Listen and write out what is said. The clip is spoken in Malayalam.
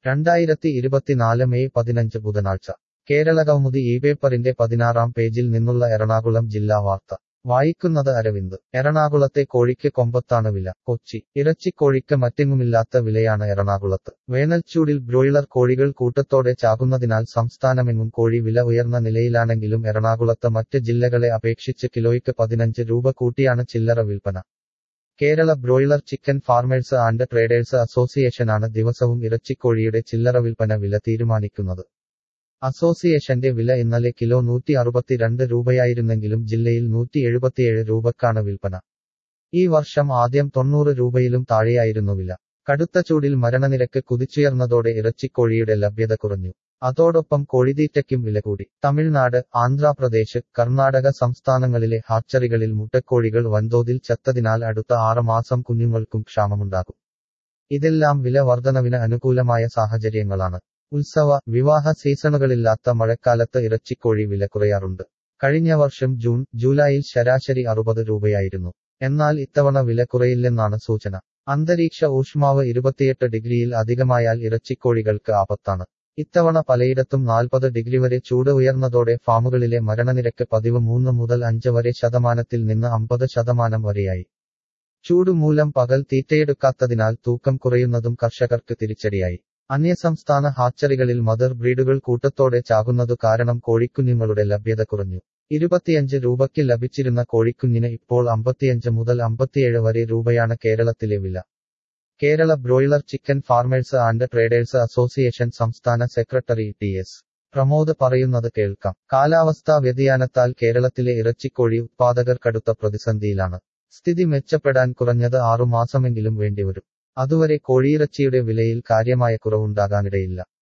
രണ്ടായിരത്തി ഇരുപത്തിനാല് മെയ് പതിനഞ്ച് ബുധനാഴ്ച കേരള കൗമുദി ഈ പേപ്പറിന്റെ പതിനാറാം പേജിൽ നിന്നുള്ള എറണാകുളം ജില്ലാ വാർത്ത വായിക്കുന്നത് അരവിന്ദ് എറണാകുളത്തെ കോഴിക്ക് കൊമ്പത്താണ് വില കൊച്ചി ഇറച്ചിക്കോഴിക്ക് മറ്റെങ്ങുമില്ലാത്ത വിലയാണ് എറണാകുളത്ത് വേനൽച്ചൂടിൽ ബ്രോയിലർ കോഴികൾ കൂട്ടത്തോടെ ചാകുന്നതിനാൽ സംസ്ഥാനമെങ്ങും കോഴി വില ഉയർന്ന നിലയിലാണെങ്കിലും എറണാകുളത്ത് മറ്റ് ജില്ലകളെ അപേക്ഷിച്ച് കിലോയ്ക്ക് പതിനഞ്ച് രൂപ കൂട്ടിയാണ് ചില്ലറ വിൽപ്പന Kerala broiler chicken farmers and traders അസോസിയേഷനാണ് ദിവസവും ഇറച്ചിക്കോഴിയുടെ ചില്ലറ വിൽപ്പന വില തീരുമാനിക്കുന്നത് അസോസിയേഷന്റെ വില ഇന്നലെ കിലോ നൂറ്റി അറുപത്തിരണ്ട് രൂപയായിരുന്നെങ്കിലും ജില്ലയിൽ നൂറ്റി എഴുപത്തിയേഴ് രൂപക്കാണ് വിൽപ്പന ഈ വർഷം ആദ്യം തൊണ്ണൂറ് രൂപയിലും താഴെയായിരുന്നു വില കടുത്ത ചൂടിൽ മരണനിരക്ക് കുതിച്ചുയർന്നതോടെ ഇറച്ചിക്കോഴിയുടെ ലഭ്യത കുറഞ്ഞു അതോടൊപ്പം കോഴിതീറ്റയ്ക്കും വില കൂടി തമിഴ്നാട് ആന്ധ്രാപ്രദേശ് കർണാടക സംസ്ഥാനങ്ങളിലെ ഹാച്ചറികളിൽ മുട്ടക്കോഴികൾ വൻതോതിൽ ചത്തതിനാൽ അടുത്ത ആറ് മാസം കുഞ്ഞുങ്ങൾക്കും ക്ഷാമമുണ്ടാകും ഇതെല്ലാം വില വർധനവിന് അനുകൂലമായ സാഹചര്യങ്ങളാണ് ഉത്സവ വിവാഹ സീസണുകളില്ലാത്ത മഴക്കാലത്ത് ഇറച്ചിക്കോഴി വില കുറയാറുണ്ട് കഴിഞ്ഞ വർഷം ജൂൺ ജൂലൈയിൽ ശരാശരി അറുപത് രൂപയായിരുന്നു എന്നാൽ ഇത്തവണ വില കുറയില്ലെന്നാണ് സൂചന അന്തരീക്ഷ ഊഷ്മാവ് ഇരുപത്തിയെട്ട് ഡിഗ്രിയിൽ അധികമായാൽ ഇറച്ചിക്കോഴികൾക്ക് ആപത്താണ് ഇത്തവണ പലയിടത്തും നാൽപ്പത് ഡിഗ്രി വരെ ചൂട് ഉയർന്നതോടെ ഫാമുകളിലെ മരണനിരക്ക് പതിവ് മൂന്ന് മുതൽ അഞ്ച് വരെ ശതമാനത്തിൽ നിന്ന് അമ്പത് ശതമാനം വരെയായി ചൂട് മൂലം പകൽ തീറ്റയെടുക്കാത്തതിനാൽ തൂക്കം കുറയുന്നതും കർഷകർക്ക് തിരിച്ചടിയായി അന്യസംസ്ഥാന ഹാച്ചറികളിൽ മദർ ബ്രീഡുകൾ കൂട്ടത്തോടെ ചാകുന്നതു കാരണം കോഴിക്കുഞ്ഞുങ്ങളുടെ ലഭ്യത കുറഞ്ഞു ഇരുപത്തിയഞ്ച് രൂപയ്ക്ക് ലഭിച്ചിരുന്ന കോഴിക്കുഞ്ഞിന് ഇപ്പോൾ അമ്പത്തിയഞ്ച് മുതൽ അമ്പത്തിയേഴ് വരെ രൂപയാണ് കേരളത്തിലെ വില Kerala broiler chicken farmers and traders association സംസ്ഥാന സെക്രട്ടറി ടി എസ് പ്രമോദ് പറയുന്നത് കേൾക്കാം കാലാവസ്ഥാ വ്യതിയാനത്താൽ കേരളത്തിലെ ഇറച്ചിക്കോഴി ഉത്പാദകർ കടുത്ത പ്രതിസന്ധിയിലാണ് സ്ഥിതി മെച്ചപ്പെടാൻ കുറഞ്ഞത് ആറുമാസമെങ്കിലും വേണ്ടിവരും അതുവരെ കോഴിയിറച്ചിയുടെ വിലയിൽ കാര്യമായ കുറവുണ്ടാകാനിടയില്ല